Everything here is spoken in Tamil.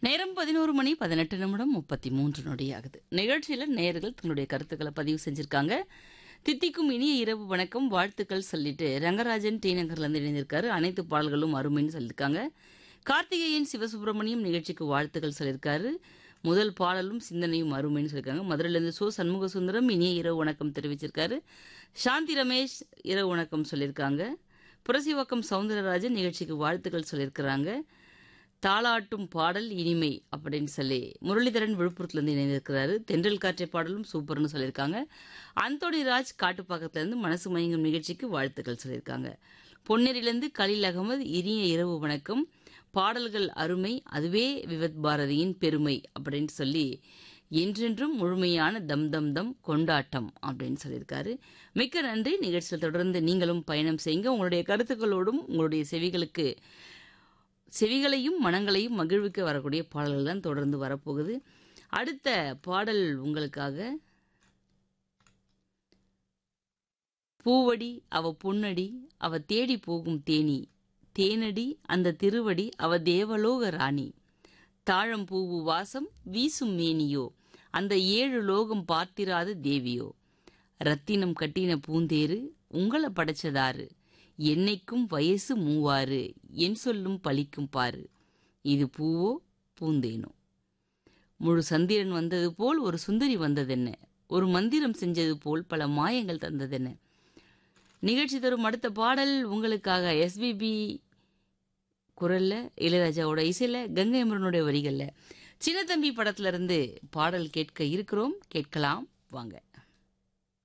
நேரம் பதினோரு மணி பதினெட்டு நிமிடம் முப்பத்தி மூன்று நொடியாகுது நிகழ்ச்சியில நேயர்கள் தங்களுடைய கருத்துக்களை பதிவு செஞ்சிருக்காங்க தித்திக்கும் இனிய இரவு வணக்கம் வாழ்த்துக்கள் சொல்லிட்டு ரங்கராஜன் டி நகர்ல இருந்து இணைந்திருக்காரு அனைத்து பாடல்களும் அருமைன்னு சொல்லியிருக்காங்க கார்த்திகேயன் சிவசுப்பிரமணியம் நிகழ்ச்சிக்கு வாழ்த்துக்கள் சொல்லியிருக்காரு முதல் பாடலும் சிந்தனையும் அருமைன்னு சொல்லியிருக்காங்க மதுரையிலிருந்து சோ சண்முக சுந்தரம் இனிய இரவு வணக்கம் தெரிவிச்சிருக்காரு சாந்தி ரமேஷ் இரவு வணக்கம் சொல்லியிருக்காங்க புரசிவாக்கம் சவுந்தரராஜன் நிகழ்ச்சிக்கு வாழ்த்துக்கள் சொல்லியிருக்கிறாங்க தாளாட்டும் பாடல் இனிமை அப்படின்னு சொல்லி முரளிதரன் விழுப்புரத்துலேருந்து இணைந்திருக்கிறாரு தென்றல் காற்றை பாடலும் சூப்பர்னு சொல்லியிருக்காங்க அந்தோணி ராஜ் காட்டுப்பாக்கத்துலேருந்து மனசு மயங்கும் நிகழ்ச்சிக்கு வாழ்த்துக்கள் சொல்லியிருக்காங்க பொன்னேரியிலேருந்து கலீல் அகமது இனிய இரவு வணக்கம் பாடல்கள் அருமை அதுவே விவத் பாரதியின் பெருமை அப்படின்னு சொல்லி என்றென்றும் முழுமையான தம் தம் தம் கொண்டாட்டம் அப்படின்னு சொல்லியிருக்காரு மிக்க நன்றி நிகழ்ச்சியில் தொடர்ந்து நீங்களும் பயணம் செய்யுங்க உங்களுடைய கருத்துக்களோடும் உங்களுடைய செவிகளுக்கு செவிகளையும் மனங்களையும் மகிழ்விக்க வரக்கூடிய பாடல்கள் தான் தொடர்ந்து வரப்போகுது அடுத்த பாடல் உங்களுக்காக பூவடி அவ பொன்னடி அவ தேடி போகும் தேனி தேனடி அந்த திருவடி அவ தேவலோக ராணி தாழம் பூவு வாசம் வீசும் மேனியோ அந்த ஏழு லோகம் பார்த்திராத தேவியோ ரத்தினம் கட்டின பூந்தேரு உங்களை படைச்சதாரு என்னைக்கும் வயசு மூவாறு என் சொல்லும் பழிக்கும் பாரு இது பூவோ பூந்தேனோ முழு சந்திரன் வந்தது போல் ஒரு சுந்தரி வந்ததென்ன ஒரு மந்திரம் செஞ்சது போல் பல மாயங்கள் தந்ததென்ன நிகழ்ச்சி தரும் அடுத்த பாடல் உங்களுக்காக எஸ்பிபி குரல்ல இளையராஜாவோட இசையில கங்கை அமரனுடைய வரிகள்ல சின்னத்தம்பி படத்துல இருந்து பாடல் கேட்க இருக்கிறோம் கேட்கலாம் வாங்க